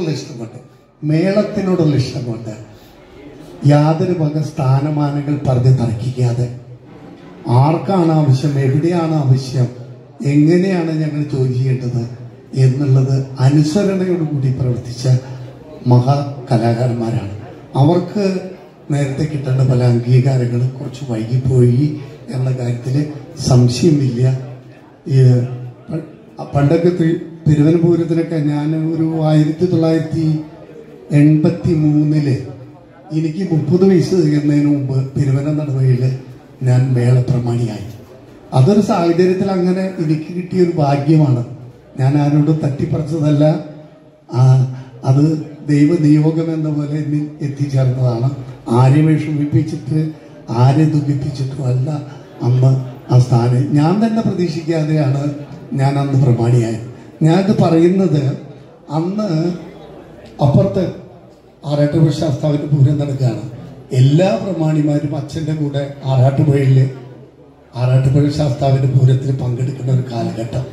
കലയോടുള്ള ഇഷ്ടം കൊണ്ട് മേളത്തിനോടുള്ള ഇഷ്ടം കൊണ്ട് യാതൊരു വക സ്ഥാനമാനങ്ങൾ പറഞ്ഞ് തർക്കിക്കാതെ ആർക്കാണ് ആവശ്യം എവിടെയാണ് ആവശ്യം എങ്ങനെയാണ് ഞങ്ങൾ ജോലി ചെയ്യേണ്ടത് എന്നുള്ളത് അനുസരണയോടുകൂടി പ്രവർത്തിച്ച മഹാ കലാകാരന്മാരാണ് അവർക്ക് നേരത്തെ കിട്ടേണ്ട പല അംഗീകാരങ്ങളും കുറച്ച് വൈകിപ്പോയി എന്ന കാര്യത്തിൽ സംശയമില്ല ഈ പ- പണ്ടൊക്കെ തി- തിരുവനന്തപുരത്തിനൊക്കെ ഞാൻ ഒരു ആയിരത്തി തൊള്ളായിരത്തി എൺപത്തി മൂന്നില് എനിക്ക് മുപ്പത് വയസ്സ് തികയുന്നതിന് മുമ്പ് തിരുവനന്തപുരയിൽ ഞാൻ മേളപ്രമാണിയായി അതൊരു സാഹചര്യത്തിൽ അങ്ങനെ എനിക്ക് കിട്ടിയ ഒരു ഭാഗ്യമാണ് ഞാൻ ആരോടും തട്ടിപ്പറിച്ചതല്ല ആ, അത് ദൈവ നിയോഗം എന്ന പോലെ എന്നിൽ എത്തിച്ചേർന്നതാണ് ആരെ വിഷമിപ്പിച്ചിട്ട് ആരെ ദുഃഖിപ്പിച്ചിട്ടും അല്ല അന്ന് ആ സ്ഥാനം ഞാൻ തന്നെ പ്രതീക്ഷിക്കാതെയാണ് ഞാൻ അന്ന് പ്രമാണിയായത് ഞാനിത് പറയുന്നത് അന്ന് അപ്പുറത്ത് ആറാട്ടുപുഴ ശാസ്താവിന്റെ പൂരം നടക്കുകയാണ് എല്ലാ പ്രമാണിമാരും അച്ഛന്റെ കൂടെ ആറാട്ടുപുഴയിൽ ആറാട്ടുപുഴ ശാസ്താവിന്റെ പൂരത്തിൽ പങ്കെടുക്കുന്ന ഒരു കാലഘട്ടം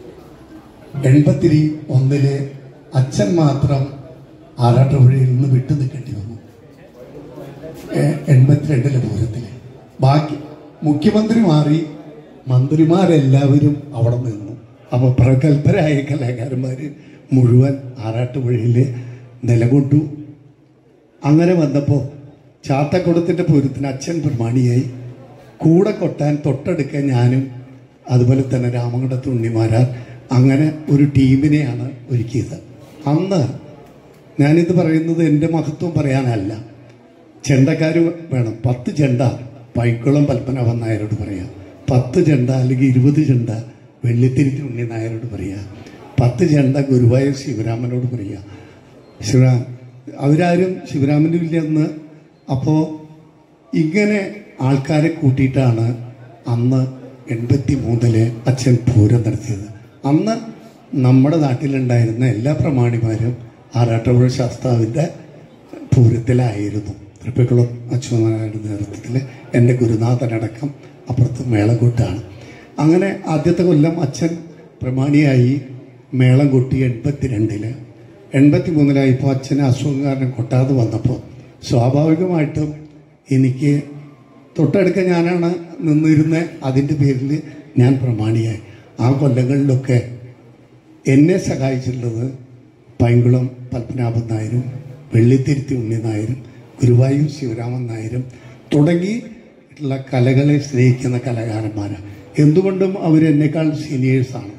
എൺപത്തി ഒന്നില് അച്ഛൻ മാത്രം ആറാട്ടുപുഴയിൽ നിന്ന് വിട്ടു നിൽക്കേണ്ടി വന്നു എ- എൺപത്തിരണ്ടിലെ പൂരത്തില് ബാക്കി മുഖ്യമന്ത്രി മാറി മന്ത്രിമാരെല്ലാവരും അവിടെ നിന്നു അപ്പൊ പ്രഗത്ഭരായ കലാകാരന്മാര് മുഴുവൻ ആറാട്ടുപുഴയില് നിലകൊണ്ടു അങ്ങനെ വന്നപ്പോൾ ചാത്തക്കുടത്തിന്റെ പൂരത്തിന് അച്ഛൻ പ്രമാണിയായി കൂടെ കൊട്ടാൻ തൊട്ടടുക്കാൻ ഞാനും അതുപോലെ തന്നെ രാമകുടത്ത് ഉണ്ണിമാരാർ അങ്ങനെ ഒരു ടീമിനെയാണ് ഒരുക്കിയത് അന്ന് ഞാനിത് പറയുന്നത് എൻ്റെ മഹത്വം പറയാനല്ല ചെണ്ടക്കാർ വേണം പത്ത് ചെണ്ട പൈക്കുളം പൽപ്പനാഭൻ നായരോട് പറയാം പത്ത് ചെണ്ട അല്ലെങ്കിൽ ഇരുപത് ചെണ്ട വെള്ളിത്തിരിച്ച് ഉണ്ണി നായരോട് പറയാം പത്ത് ചെണ്ട ഗുരുവായൂർ ശിവരാമനോട് പറയാം ശിവരാം അവരാരും ശിവരാമൻ്റെ ഇല്ലെന്ന് അപ്പോൾ ഇങ്ങനെ ആൾക്കാരെ കൂട്ടിയിട്ടാണ് അന്ന് എൺപത്തി മൂന്നില് അച്ഛൻ പൂരം നടത്തിയത് അന്ന് നമ്മുടെ നാട്ടിലുണ്ടായിരുന്ന എല്ലാ പ്രമാണിമാരും ആറാട്ടുപുഴ ശാസ്താവിൻ്റെ പൂരത്തിലായിരുന്നു തൃപ്പക്കുളം അച്യുതനാരുടെ നേതൃത്വത്തിൽ എൻ്റെ ഗുരുനാഥനടക്കം അപ്പുറത്ത് മേളകൂട്ടാണ് അങ്ങനെ ആദ്യത്തെ കൊല്ലം അച്ഛൻ പ്രമാണിയായി മേളം കൊട്ടി എൺപത്തിരണ്ടില് എൺപത്തി മൂന്നിലായപ്പോൾ അച്ഛന് അസുഖം കാരണം കൊട്ടാതെ വന്നപ്പോൾ സ്വാഭാവികമായിട്ടും എനിക്ക് തൊട്ടടുക്ക ഞാനാണ് നിന്നിരുന്ന അതിൻ്റെ പേരിൽ ഞാൻ പ്രമാണിയായി ആ കൊല്ലങ്ങളിലൊക്കെ എന്നെ സഹായിച്ചിട്ടുള്ളത് പൈങ്കുളം പത്മനാഭൻ നായരും വെള്ളിത്തിരുത്തി ഉണ്ണി നായരും ഗുരുവായൂർ ശിവരാമൻ നായരും തുടങ്ങിയിട്ടുള്ള കലകളെ സ്നേഹിക്കുന്ന കലാകാരന്മാരാണ് എന്തുകൊണ്ടും അവരെന്നേക്കാൾ സീനിയേഴ്സാണ്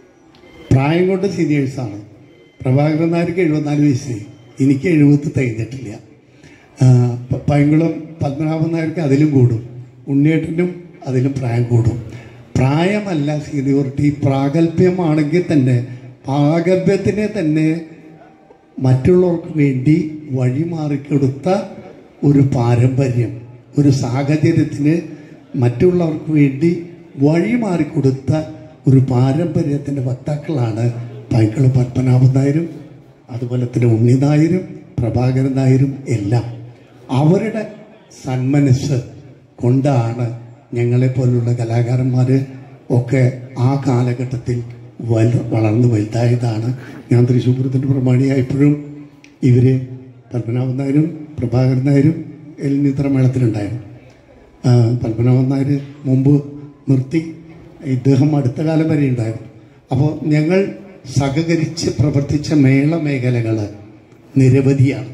പ്രായം കൊണ്ട് സീനിയേഴ്സാണ് പ്രഭാകരൻ നായർക്ക് എഴുപത്തിനാല് വയസ്സായി എനിക്ക് എഴുപത്തി തികഞ്ഞിട്ടില്ല ആ, പ- പൈങ്കുളം പത്മനാഭൻ നായർക്ക് അതിലും കൂടും ഉണ്ണിയേട്ടനും അതിലും പ്രായം കൂടും പ്രായമല്ല സീനിയോറിറ്റി പ്രാഗൽഭ്യമാണെങ്കിൽ തന്നെ പ്രാഗൽഭ്യത്തിനെ തന്നെ മറ്റുള്ളവർക്ക് വേണ്ടി വഴിമാറിക്കൊടുത്ത ഒരു പാരമ്പര്യം ഒരു സാഹചര്യത്തിന് മറ്റുള്ളവർക്ക് വേണ്ടി വഴിമാറിക്കൊടുത്ത ഒരു പാരമ്പര്യത്തിൻ്റെ വക്താക്കളാണ് പൈക്കള പത്മനാഭൻ നായരും അതുപോലെ തന്നെ ഉണ്ണി നായരും പ്രഭാകരൻ നായരും എല്ലാം അവരുടെ സന്മനസ് കൊണ്ടാണ് ഞങ്ങളെപ്പോലുള്ള കലാകാരന്മാർ ഒക്കെ ആ കാലഘട്ടത്തിൽ വൽ വളർന്നു വലുതായതാണ് ഞാൻ തൃശ്ശൂർ പൂരത്തിൻ്റെ പ്രമാണിയായപ്പോഴും ഇവര് പത്മനാഭൻ നായരും പ്രഭാകരൻ നായരും എൽനിത്ര മേളത്തിലുണ്ടായിരുന്നു ആ, പത്മനാഭൻ നായർ മുമ്പ് നിർത്തി ഇദ്ദേഹം അടുത്ത കാലം വരെ ഉണ്ടായിരുന്നു അപ്പോൾ ഞങ്ങൾ സഹകരിച്ച് പ്രവർത്തിച്ച മേള മേഖലകൾ നിരവധിയാണ്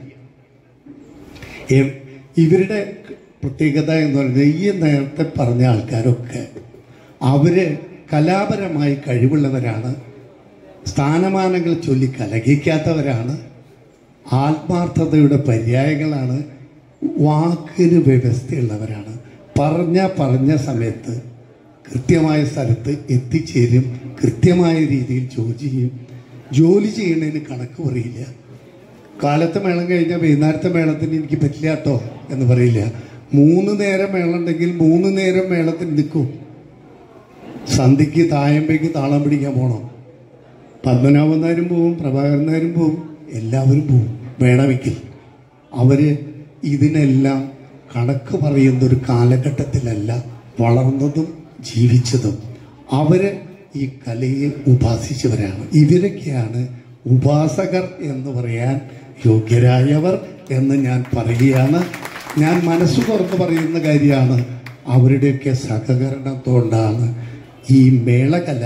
എ- ഇവരുടെ പ്രത്യേകത എന്ന് പറയുന്നത് ഈ നേരത്തെ പറഞ്ഞ ആൾക്കാരൊക്കെ അവര് കലാപരമായി കഴിവുള്ളവരാണ് സ്ഥാനമാനങ്ങൾ ചൊല്ലി കലഹിക്കാത്തവരാണ് ആത്മാർത്ഥതയുടെ പര്യായങ്ങളാണ് വാക്കിന് വ്യവസ്ഥയുള്ളവരാണ് പറഞ്ഞ പറഞ്ഞ സമയത്ത് കൃത്യമായ സ്ഥലത്ത് എത്തിച്ചേരും കൃത്യമായ രീതിയിൽ ജോലി ചെയ്യും ജോലി ചെയ്യുന്നതിന് കണക്ക് പറയില്ല കാലത്തെ മേളം കഴിഞ്ഞാൽ വൈകുന്നേരത്തെ മേളത്തിന് എനിക്ക് പറ്റില്ല കേട്ടോ എന്ന് പറയില്ല മൂന്ന് നേരം മേളം ഉണ്ടെങ്കിൽ മൂന്ന് നേരം മേളത്തിന് നിൽക്കും സന്ധ്യക്ക് തായമ്പയ്ക്ക് താളം പിടിക്കാൻ പോകണം പത്മനാഭൻ നായരും പോവും പ്രഭാകരൻ നായരും പോവും എല്ലാവരും പോവും വേണമെങ്കിൽ അവര് ഇതിനെല്ലാം കണക്ക് പറയുന്ന ഒരു കാലഘട്ടത്തിലല്ല വളർന്നതും ജീവിച്ചതും അവര് ഈ കലയെ ഉപാസിച്ചവരാണ് ഇവരൊക്കെയാണ് ഉപാസകർ എന്ന് പറയാൻ യോഗ്യരായവർ എന്ന് ഞാൻ പറയുകയാണ് ഞാൻ മനസ്സ് തുറന്ന് പറയുന്ന കാര്യമാണ് അവരുടെയൊക്കെ സഹകരണത്തോണ്ടാണ് ഈ മേളകല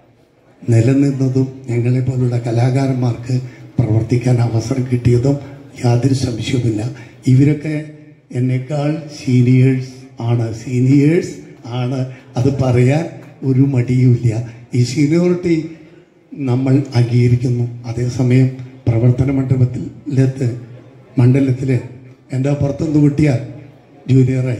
നിലനിന്നതും ഞങ്ങളെ പോലുള്ള കലാകാരന്മാർക്ക് പ്രവർത്തിക്കാൻ അവസരം കിട്ടിയതും യാതൊരു സംശയവുമില്ല ഇവരൊക്കെ എന്നേക്കാൾ സീനിയേഴ്സ് ആണ് സീനിയേഴ്സ് ആണ് അത് പറയാൻ ഒരു മടിയുമില്ല ഈ സീനിയോറിറ്റി നമ്മൾ അംഗീകരിക്കുന്നു അതേസമയം പ്രവർത്തന മണ്ഡപത്തിലെത്ത് മണ്ഡലത്തിൽ എൻ്റെ പുറത്തുനിന്ന് കിട്ടിയാൽ ജൂനിയറായി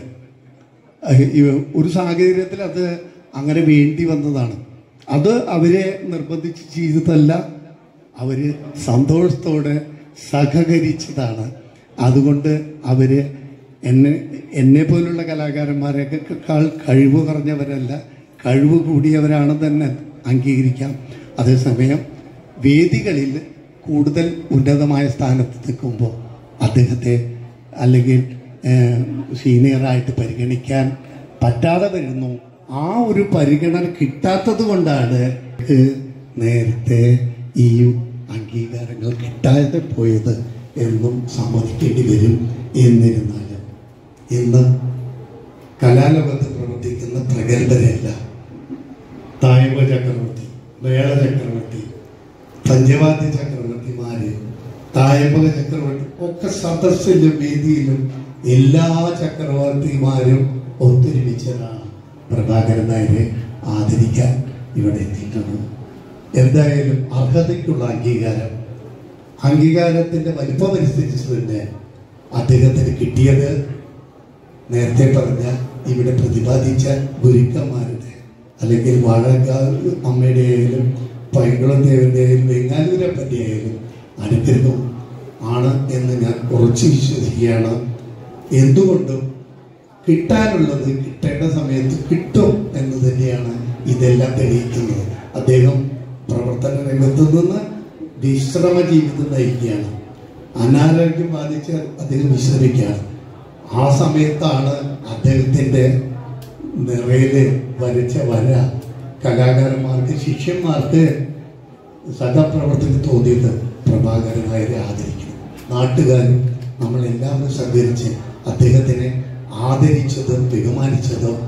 അഹ് ഈ ഒരു സാഹചര്യത്തിൽ അത് അങ്ങനെ വേണ്ടി വന്നതാണ് അത് അവരെ നിർബന്ധിച്ച് ചെയ്തതല്ല അവര് സന്തോഷത്തോടെ സഹകരിച്ചതാണ് അതുകൊണ്ട് അവര് എന്നെ എന്നെ പോലുള്ള കലാകാരന്മാരെക്കാൾ കഴിവ് കുറഞ്ഞവരല്ല കഴിവ് കൂടിയവരാണെന്ന് തന്നെ അംഗീകരിക്കാം അതേസമയം വേദികളിൽ കൂടുതൽ ഉന്നതമായ സ്ഥാനത്ത് നിൽക്കുമ്പോൾ അദ്ദേഹത്തെ അല്ലെങ്കിൽ ഏഹ്, സീനിയറായിട്ട് പരിഗണിക്കാൻ പറ്റാതെ വരുന്നു ആ ഒരു പരിഗണന കിട്ടാത്തത് കൊണ്ടാണ് എനിക്ക് നേരത്തെ ഈ അംഗീകാരങ്ങൾ കിട്ടാതെ പോയത് എന്നും സമ്മതിക്കേണ്ടി വരും എന്നിരുന്നാലും ഇന്ന് കലാലോകത്ത് പ്രവർത്തിക്കുന്ന പ്രഗത്ഭരെല്ലാം തായ്വ ചക്രവർത്തി വേള ചക്രവർത്തി പഞ്ചവാദ്യ ചക്രവർത്തിമാര് തായമ്പക ചക്രവർത്തി ഒക്കെ സദസ്സിലും വേദിയിലും എല്ലാ ചക്രവർത്തിമാരും ഒത്തൊരുമിച്ചതാണ് പ്രഭാകരൻ നായരെ ആദരിക്കാൻ ഇവിടെ എത്തിയിട്ടുള്ളത് എന്തായാലും അർഹതയ്ക്കുള്ള അംഗീകാരം അംഗീകാരത്തിന്റെ വലിപ്പമനുസരിച്ച് തന്നെ അദ്ദേഹത്തിന് കിട്ടിയത് നേരത്തെ പറഞ്ഞ ഇവിടെ പ്രതിപാദിച്ച ഗുരുക്കന്മാരുടെ അല്ലെങ്കിൽ വാഴക്കാർ അമ്മയുടെ ആയാലും പൈങ്കുളം ദേവന്റെ ആയാലും വെങ്ങാലൂരപ്പന്റെ ആയാലും അനുഗ്രഹം ആണ് എന്ന് ഞാൻ ഉറച്ചു വിശ്വസിക്കുകയാണ് എന്തുകൊണ്ടും കിട്ടാനുള്ളത് കിട്ടേണ്ട സമയത്ത് കിട്ടും എന്ന് തന്നെയാണ് ഇതെല്ലാം തെളിയിക്കുന്നത് അദ്ദേഹം പ്രവർത്തന രംഗത്ത് നിന്ന് വിശ്രമ ജീവിതം നയിക്കുകയാണ് അനാരോഗ്യം ബാധിച്ച് അദ്ദേഹം വിശ്രമിക്കുകയാണ് ആ സമയത്താണ് അദ്ദേഹത്തിന്റെ നിറയില് വരച്ച വര കലാകാരന്മാർക്ക് ശിഷ്യന്മാർക്ക് സഹപ്രവർത്തനം തോന്നിയത് പ്രഭാകരനായരെ ആദരിക്കണം നാട്ടുകാരും നമ്മളെല്ലാവരും സഹകരിച്ച് അദ്ദേഹത്തിനെ ആദരിച്ചതും ബഹുമാനിച്ചതും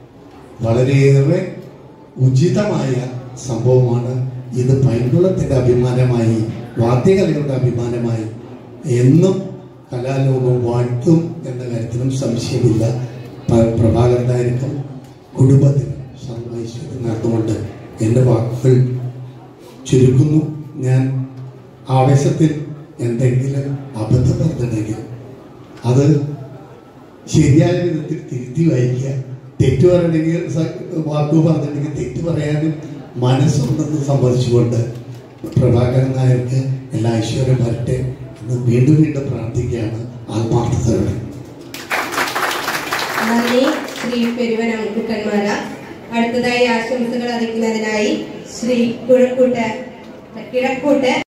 വളരെയേറെ ഉചിതമായ സംഭവമാണ് ഇത് പൈങ്കുളത്തിന്റെ അഭിമാനമായി വാദ്യകലയുടെ അഭിമാനമായി എന്നും കലാലോകം വാഴ്ത്തും എന്ന കാര്യത്തിലും സംശയമില്ല പ- പ്രഭാകരൻ നായർക്കും കുടുംബത്തിനും സർവൈശ്വര്യം നടന്നുകൊണ്ട് എൻ്റെ വാക്കുകൾ ചുരുക്കുന്നു ഞാൻ ആവേശത്തിൽ എന്തെങ്കിലും അബദ്ധം പറഞ്ഞിട്ടുണ്ടെങ്കിൽ അത് ശരിയായ വിധത്തിൽ തിരുത്തി വായിക്കുക തെറ്റ് പറയണമെങ്കിൽ സ- വാക്ക് പറഞ്ഞിട്ടുണ്ടെങ്കിൽ തെറ്റ് പറയാനും മനസ്സുണ്ടെന്ന് സമ്മതിച്ചുകൊണ്ട് പ്രഭാകരൻ നായർക്ക് എല്ലാ ഐശ്വര്യം വരട്ടെ എന്ന് വീണ്ടും വീണ്ടും പ്രാർത്ഥിക്കുകയാണ് ആത്മാർത്ഥതയോടെ നന്ദി ശ്രീ പെരുവനം കുക്കന്മാര അടുത്തതായി ആശംസകൾ അറിയിക്കുന്നതിനായി ശ്രീ കുഴക്കൂട്ട് കിഴക്കൂട്ട്